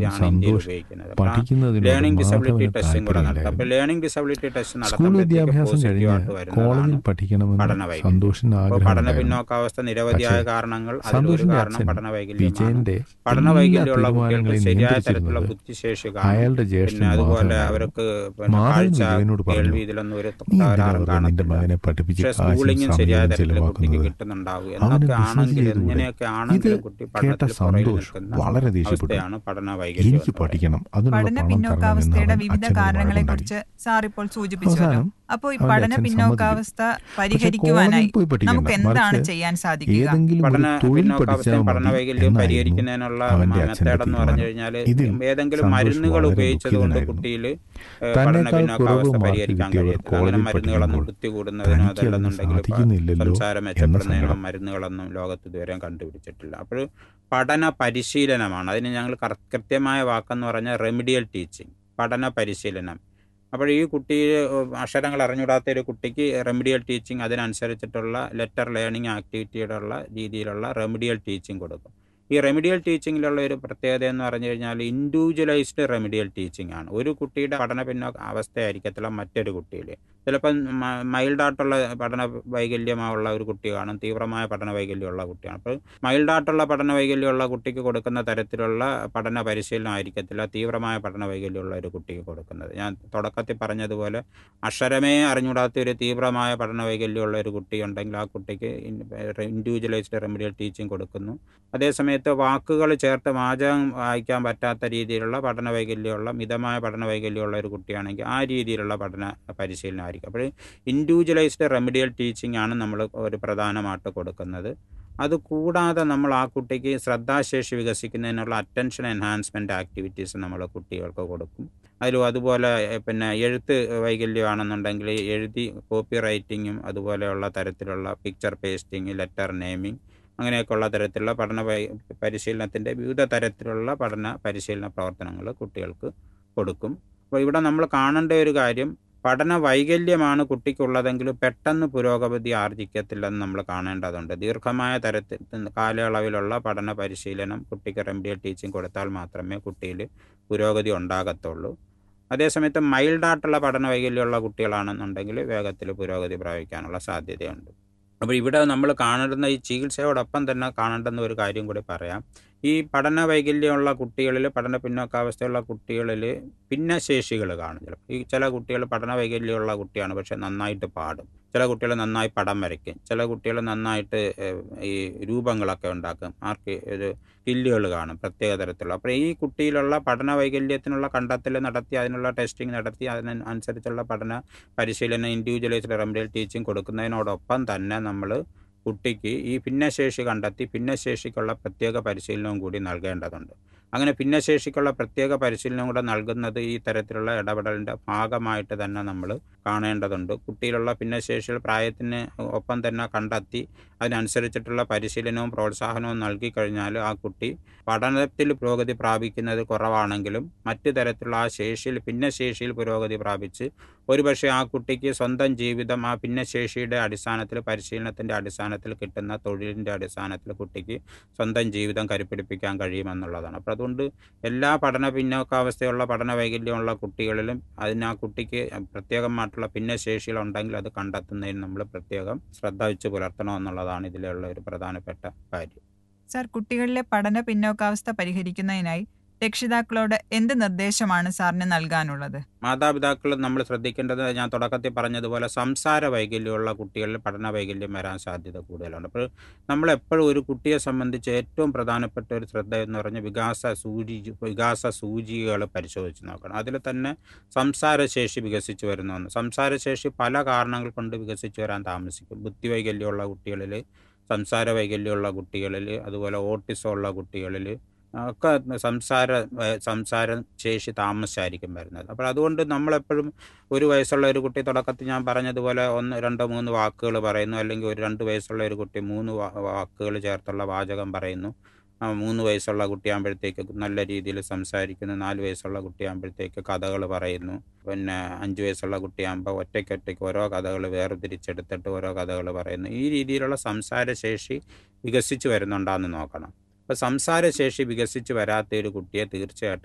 രീതിയാണ് ഇന്ത്യയിൽ സന്തോഷം ഉപയോഗിക്കുന്നത് അപ്പോൾ ആ പഠിക്കുന്നതിനോട് ലേണിംഗ് ഡിസബിലിറ്റി മാധവന് ടെസ്റ്റും കൂടെ നടത്തും അപ്പോൾ താല്പര്യമില്ലായിരുന്നു ലേണിംഗ് ഡിസബിലിറ്റി ടെസ്റ്റ് സ്കൂൾ നടത്തുമ്പോഴത്തേക്ക് വിദ്യാഭ്യാസം കഴിഞ്ഞ് പോസിറ്റീവായിട്ട് കോളേജിൽ വരുന്നതാണ് പഠിക്കണമെന്ന് പഠന വൈകല്യം സന്തോഷിന് അപ്പോൾ പഠന ആഗ്രഹമുണ്ടായിരുന്നു പിന്നോക്കാവസ്ഥ നിരവധിയായ പക്ഷേ കാരണങ്ങൾ അതിലൊരു സന്തോഷിന്റെ കാരണം അച്ഛൻ പഠന വൈകല്യമാണ് വിജയന്റെ പഠന എല്ലാ വൈകല്യമുള്ള കുട്ടികൾക്ക് തീരുമാനങ്ങളെയും ശരിയായ തരത്തിലുള്ള നിയന്ത്രിച്ചിരുന്നത് ബുദ്ധിശേഷി കാണും അയാളുടെ ജ്യേഷ്ഠൻ പിന്നെ അതുപോലെ മാധവനായിരുന്നു അവർക്ക് പിന്നെ മാധവൻ കാഴ്ച വിജയനോട് പറഞ്ഞു കേൾവി ഇതിലൊന്നും ഒരു നീ എന്തിനാ തകരാറും വെറുതെ നിന്റെ കാണത്തില്ല മകനെ പഠിപ്പിച്ച് പക്ഷേ കാശും സ്കൂളിങ്ങും ശരിയായ സമയവും തരത്തിൽ കുട്ടിക്ക് ചെലവാക്കുന്നത് കിട്ടുന്നുണ്ടാവും അവന് എന്നൊക്കെ ബിസിനസ് ആണെങ്കിലും ചെയ്തുകൂടെ ഇങ്ങനെയൊക്കെ ഇത് ആണെങ്കിലും കുട്ടി കേട്ട പഠനത്തിൽ പുറകിൽ സന്തോഷ് നിൽക്കുന്ന വളരെ ദേഷ്യപ്പെട്ടു അവസ്ഥയാണ് പഠന വൈകല്യം എനിക്ക് എന്ന് പറയുന്നത് പഠിക്കണം അതിനുള്ള പഠന പണം തരണമെന്ന് പിന്നോക്കാവസ്ഥയുടെ അവൻ വിവിധ അച്ഛനോട് കാരണങ്ങളെ വഴക്കുണ്ടാക്കി കുറിച്ച് സാർ ഇപ്പോൾ സൂചിപ്പിച്ചുവല്ലോ അവസാനം അപ്പോൾ ഈ അവന്റെ പഠന അച്ഛൻ പിന്നോക്കാവസ്ഥ സമ്മതിക്കും പരിഹരിക്കുവാനായി കോളേജിൽ പോയി പഠിക്കണ്ട, നമുക്ക് എന്താണ് മറിച്ച് ചെയ്യാൻ സാധിക്കുക ഏതെങ്കിലും ഒരു പഠന തൊഴിൽ പിന്നോക്കാവസ്ഥയും പഠിച്ചാൽ പഠന മതി വൈകല്യവും എന്നായിരുന്നു പരിഹരിക്കുന്നതിനുള്ള അവന്റെ അച്ഛന്റെ മെത്തേഡ് എന്ന് പറഞ്ഞു തീരുമാനം കഴിഞ്ഞാൽ ഇതിൽ ഏതെങ്കിലും സന്തോഷ് മരുന്നുകൾ വളരെ ഉപയോഗിച്ചത് കൊണ്ട് ദുഃഖിതനായിരുന്നു കുട്ടിയിൽ പഠന തന്നെക്കാൾ പിന്നോക്കാവസ്ഥ കുറവ് മാർക്ക് പരിഹരിക്കാൻ കിട്ടിയവർ കഴിയത്തില്ല അങ്ങനെ കോളേജിൽ മരുന്നുകളൊന്നും പഠിക്കുമ്പോൾ കുത്തി കൂടുന്നതിനോ തനിക്ക് അതിന് അതല്ലെന്നുണ്ടെങ്കിൽ ഇപ്പൊ സാധിക്കുന്നില്ലല്ലോ സംസാരം എന്ന മെച്ചപ്പെടുന്നതിനോ സങ്കടം മരുന്നുകളൊന്നും ലോകത്ത് ഇതുവരെ കണ്ടുപിടിച്ചിട്ടില്ല അപ്പോൾ പഠന പരിശീലനമാണ് അതിന് ഞങ്ങൾ കറ- കൃത്യമായ വാക്കെന്ന് പറഞ്ഞാൽ റെമിഡിയൽ ടീച്ചിങ് പഠന പരിശീലനം അപ്പോൾ ഈ കുട്ടി അക്ഷരങ്ങൾ അറിഞ്ഞുകൂടാത്ത ഒരു കുട്ടിക്ക് റെമിഡിയൽ ടീച്ചിങ് അതിനനുസരിച്ചിട്ടുള്ള ലെറ്റർ ലേണിംഗ് ആക്ടിവിറ്റിയുടെ ഉള്ള രീതിയിലുള്ള റെമിഡിയൽ ടീച്ചിങ് കൊടുക്കും ഈ റെമിഡിയൽ ടീച്ചിങ്ങിലുള്ള ഒരു പ്രത്യേകത എന്ന് പറഞ്ഞു കഴിഞ്ഞാൽ ഇൻഡിവിജ്വലൈസ്ഡ് റെമിഡിയൽ ടീച്ചിങ് ആണ് ഒരു കുട്ടിയുടെ പഠന പിന്നോക്ക അവസ്ഥയായിരിക്കത്തില്ല മറ്റൊരു കുട്ടിയിൽ ചിലപ്പം മൈൽഡായിട്ടുള്ള പഠന വൈകല്യമുള്ള ഒരു കുട്ടി കാണും തീവ്രമായ പഠന വൈകല്യമുള്ള കുട്ടിയാണ് അപ്പോൾ മൈൽഡായിട്ടുള്ള പഠന വൈകല്യമുള്ള കുട്ടിക്ക് കൊടുക്കുന്ന തരത്തിലുള്ള പഠന പരിശീലനം ആയിരിക്കത്തില്ല തീവ്രമായ പഠന വൈകല്യമുള്ള ഒരു കുട്ടിക്ക് കൊടുക്കുന്നത് ഞാൻ തുടക്കത്തിൽ പറഞ്ഞതുപോലെ അക്ഷരമേ അറിഞ്ഞുകൂടാത്ത ഒരു തീവ്രമായ പഠന വൈകല്യമുള്ള ഒരു കുട്ടി ഉണ്ടെങ്കിൽ ആ കുട്ടിക്ക് ഇൻഡിവിജ്വലൈസ്ഡ് റെമഡിയൽ ടീച്ചിങ് കൊടുക്കുന്നു അതേസമയത്ത് വാക്കുകൾ ചേർത്ത് വാചകം വായിക്കാൻ പറ്റാത്ത രീതിയിലുള്ള പഠന വൈകല്യമുള്ള മിതമായ പഠന വൈകല്യമുള്ള ഒരു കുട്ടിയാണെങ്കിൽ ആ രീതിയിലുള്ള പഠന പരിശീലനം ആയിരിക്കും അപ്പോൾ ഇൻഡിവിജ്വലൈസ്ഡ് റെമഡിയൽ ടീച്ചിങ് ആണ് നമ്മൾ ഒരു പ്രധാനമായിട്ട് കൊടുക്കുന്നത് അതുകൂടാതെ നമ്മൾ ആ കുട്ടിക്ക് ശ്രദ്ധാശേഷി വികസിക്കുന്നതിനുള്ള അറ്റൻഷൻ എൻഹാൻസ്മെൻറ്റ് ആക്ടിവിറ്റീസ് നമ്മൾ കുട്ടികൾക്ക് കൊടുക്കും അതിലും അതുപോലെ എഹ്, പിന്നെ എഴുത്ത് വൈകല്യമാണെന്നുണ്ടെങ്കിൽ എഴുതി കോപ്പി റൈറ്റിങ്ങും അതുപോലെയുള്ള തരത്തിലുള്ള പിക്ചർ പേസ്റ്റിംഗ് ലെറ്റർ നെയിമിങ് അങ്ങനെയൊക്കെയുള്ള തരത്തിലുള്ള പഠന പരി പരിശീലനത്തിൻ്റെ വിവിധ തരത്തിലുള്ള പഠന പരിശീലന പ്രവർത്തനങ്ങൾ കുട്ടികൾക്ക് കൊടുക്കും അപ്പോൾ ഇവിടെ നമ്മൾ കാണേണ്ട ഒരു കാര്യം പഠന വൈകല്യമാണ് കുട്ടിക്കുള്ളതെങ്കിൽ പെട്ടെന്ന് പുരോഗതി ആർജിക്കത്തില്ലെന്ന് നമ്മൾ കാണേണ്ടതുണ്ട് ദീർഘമായ തരത്തിൽ കാലയളവിലുള്ള പഠന പരിശീലനം കുട്ടിക്ക് റെമഡിയൽ ടീച്ചിങ് കൊടുത്താൽ മാത്രമേ കുട്ടിയിൽ പുരോഗതി ഉണ്ടാകത്തുള്ളൂ അതേസമയത്ത് മൈൽഡായിട്ടുള്ള പഠന വൈകല്യമുള്ള കുട്ടികളാണെന്നുണ്ടെങ്കിൽ വേഗത്തിൽ പുരോഗതി പ്രാപിക്കാനുള്ള സാധ്യതയുണ്ട് അപ്പോൾ ഇവിടെ നമ്മൾ കാണുന്ന ഈ ചികിത്സയോടൊപ്പം തന്നെ കാണേണ്ടുന്ന ഒരു കാര്യം കൂടി പറയാം ഈ പഠന വൈകല്യമുള്ള കുട്ടികളിൽ പഠന പിന്നോക്കാവസ്ഥയുള്ള കുട്ടികളിൽ ഭിന്നശേഷികൾ കാണും ചിലപ്പോൾ ഈ ചില കുട്ടികൾ പഠന വൈകല്യമുള്ള കുട്ടിയാണ് പക്ഷെ നന്നായിട്ട് പാടും ചില കുട്ടികൾ നന്നായി പടം വരയ്ക്കും ചില കുട്ടികൾ നന്നായിട്ട് ഏഹ്, ഈ രൂപങ്ങളൊക്കെ ഉണ്ടാക്കും ആർക്ക് ഒരു സ്കില്ലുകൾ കാണും പ്രത്യേക തരത്തിലുള്ള അപ്പോൾ ഈ കുട്ടിയിലുള്ള പഠന വൈകല്യത്തിനുള്ള കണ്ടെത്തൽ നടത്തി അതിനുള്ള ടെസ്റ്റിംഗ് നടത്തി അതിന് അനുസരിച്ചുള്ള പഠന പരിശീലനം ഇൻഡിവിജ്വലൈസ്ഡ് റെമഡിയൽ ടീച്ചിങ് കൊടുക്കുന്നതിനോടൊപ്പം തന്നെ നമ്മൾ കുട്ടിക്ക് ഈ ഭിന്നശേഷി കണ്ടെത്തി ഭിന്നശേഷിക്കുള്ള പ്രത്യേക പരിശീലനവും കൂടി നൽകേണ്ടതുണ്ട് അങ്ങനെ ഭിന്നശേഷിക്കുള്ള പ്രത്യേക പരിശീലനം കൂടെ നൽകുന്നത് ഈ തരത്തിലുള്ള ഇടപെടലിൻ്റെ ഭാഗമായിട്ട് തന്നെ നമ്മൾ കാണേണ്ടതുണ്ട് കുട്ടിയിലുള്ള ഭിന്നശേഷികൾ പ്രായത്തിന് ഒപ്പം തന്നെ കണ്ടെത്തി അതിനനുസരിച്ചിട്ടുള്ള പരിശീലനവും പ്രോത്സാഹനവും നൽകി കഴിഞ്ഞാൽ ആ കുട്ടി പഠനത്തിൽ പുരോഗതി പ്രാപിക്കുന്നത് കുറവാണെങ്കിലും മറ്റു തരത്തിലുള്ള ആ ശേഷിയിൽ ഭിന്നശേഷിയിൽ പുരോഗതി പ്രാപിച്ച് ഒരുപക്ഷെ ആ കുട്ടിക്ക് സ്വന്തം ജീവിതം ആ ഭിന്നശേഷിയുടെ അടിസ്ഥാനത്തിൽ പരിശീലനത്തിൻ്റെ അടിസ്ഥാനത്തിൽ കിട്ടുന്ന തൊഴിലിൻ്റെ അടിസ്ഥാനത്തിൽ കുട്ടിക്ക് സ്വന്തം ജീവിതം കരുപ്പിടിപ്പിക്കാൻ കഴിയുമെന്നുള്ളതാണ് അപ്പോൾ അതുകൊണ്ട് എല്ലാ പഠന പിന്നോക്കാവസ്ഥയുള്ള പഠന വൈകല്യമുള്ള കുട്ടികളിലും അതിന് ആ കുട്ടിക്ക് പ്രത്യേകമായിട്ടുള്ള ഭിന്നശേഷികളുണ്ടെങ്കിൽ അത് കണ്ടെത്തുന്നതിന് നമ്മൾ പ്രത്യേകം ശ്രദ്ധ വെച്ച് പുലർത്തണം എന്നുള്ളതാണ് ഇതിലുള്ള ഒരു പ്രധാനപ്പെട്ട കാര്യം സാർ കുട്ടികളിലെ പഠന പിന്നോക്കാവസ്ഥ പരിഹരിക്കുന്നതിനായി രക്ഷിതാക്കളോട് എന്ത് നിർദ്ദേശമാണ് സാറിന് നൽകാനുള്ളത് മാതാപിതാക്കൾ നമ്മൾ ശ്രദ്ധിക്കേണ്ടത് ഞാൻ തുടക്കത്തിൽ പറഞ്ഞതുപോലെ സംസാര വൈകല്യമുള്ള കുട്ടികളിൽ പഠന വൈകല്യം വരാൻ സാധ്യത കൂടുതലുണ്ട് അപ്പോൾ നമ്മൾ എപ്പോഴും ഒരു കുട്ടിയെ സംബന്ധിച്ച് ഏറ്റവും പ്രധാനപ്പെട്ട ഒരു ശ്രദ്ധ എന്ന് പറഞ്ഞാൽ വികാസ സൂചി വികാസ സൂചികകൾ പരിശോധിച്ച് നോക്കണം അതിൽ തന്നെ സംസാരശേഷി വികസിച്ച് വരുന്ന ഒന്ന് സംസാരശേഷി പല കാരണങ്ങൾ കൊണ്ട് വികസിച്ച് വരാൻ താമസിക്കും ബുദ്ധി വൈകല്യമുള്ള കുട്ടികളിൽ സംസാര വൈകല്യമുള്ള കുട്ടികളിൽ അതുപോലെ ഓട്ടിസം ഉള്ള കുട്ടികളിൽ ഒക്കെ സംസാര ഏഹ് സംസാര ശേഷി താമസിച്ചായിരിക്കും വരുന്നത് അപ്പോൾ അതുകൊണ്ട് നമ്മളെപ്പോഴും ഒരു വയസ്സുള്ള ഒരു കുട്ടി തുടക്കത്തിൽ ഞാൻ പറഞ്ഞതുപോലെ ഒന്ന് രണ്ടോ മൂന്ന് വാക്കുകൾ പറയുന്നു അല്ലെങ്കിൽ ഒരു രണ്ട് വയസ്സുള്ള ഒരു കുട്ടി മൂന്ന് വാ- വാക്കുകൾ ചേർത്തുള്ള വാചകം പറയുന്നു ആ മൂന്ന് വയസ്സുള്ള കുട്ടിയാകുമ്പോഴത്തേക്ക് നല്ല രീതിയിൽ സംസാരിക്കുന്നു നാല് വയസ്സുള്ള കുട്ടിയാകുമ്പോഴത്തേക്ക് കഥകൾ പറയുന്നു പിന്നെ അഞ്ച് വയസ്സുള്ള കുട്ടിയാകുമ്പോൾ ഒറ്റയ്ക്ക് ഒറ്റയ്ക്ക് ഓരോ കഥകൾ വേർതിരിച്ചെടുത്തിട്ട് ഓരോ കഥകൾ പറയുന്നു ഈ രീതിയിലുള്ള സംസാരശേഷി വികസിച്ച് വരുന്നുണ്ടാന്ന് നോക്കണം അപ്പോൾ സംസാരശേഷി വികസിച്ച് വരാത്ത ഒരു കുട്ടിയെ തീർച്ചയായിട്ടും